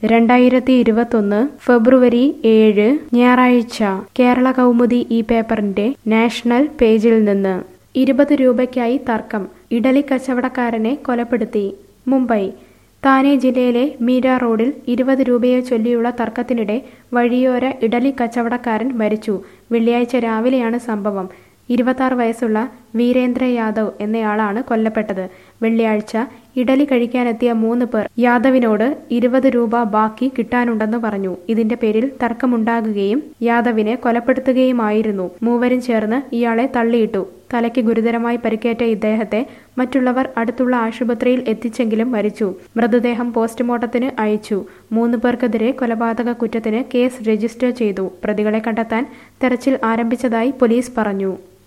രണ്ടായിരത്തി ഇരുപത്തൊന്ന് ഫെബ്രുവരി ഏഴ് ഞായറാഴ്ച കേരള കൗമുദി ഈ പേപ്പറിന്റെ നാഷണൽ പേജിൽ നിന്ന് ഇരുപത് രൂപയ്ക്കായി തർക്കം ഇഡലി കച്ചവടക്കാരനെ കൊലപ്പെടുത്തി മുംബൈ താനെ ജില്ലയിലെ മീര റോഡിൽ ഇരുപത് രൂപയെ ചൊല്ലിയുള്ള തർക്കത്തിനിടെ വഴിയോര ഇഡലി കച്ചവടക്കാരൻ മരിച്ചു വെള്ളിയാഴ്ച രാവിലെയാണ് സംഭവം ഇരുപത്താറ് വയസ്സുള്ള വീരേന്ദ്ര യാദവ് എന്നയാളാണ് കൊല്ലപ്പെട്ടത് വെള്ളിയാഴ്ച ഇഡലി കഴിക്കാനെത്തിയ മൂന്ന് പേർ യാദവിനോട് ഇരുപത് രൂപ ബാക്കി കിട്ടാനുണ്ടെന്ന് പറഞ്ഞു ഇതിന്റെ പേരിൽ തർക്കമുണ്ടാകുകയും യാദവിനെ കൊലപ്പെടുത്തുകയുമായിരുന്നു മൂവരും ചേർന്ന് ഇയാളെ തള്ളിയിട്ടു തലയ്ക്ക് ഗുരുതരമായി പരിക്കേറ്റ ഇദ്ദേഹത്തെ മറ്റുള്ളവർ അടുത്തുള്ള ആശുപത്രിയിൽ എത്തിച്ചെങ്കിലും മരിച്ചു മൃതദേഹം പോസ്റ്റ്മോർട്ടത്തിന് അയച്ചു മൂന്ന് പേർക്കെതിരെ കൊലപാതക കുറ്റത്തിന് കേസ് രജിസ്റ്റർ ചെയ്തു പ്രതികളെ കണ്ടെത്താൻ തെരച്ചിൽ ആരംഭിച്ചതായി പോലീസ് പറഞ്ഞു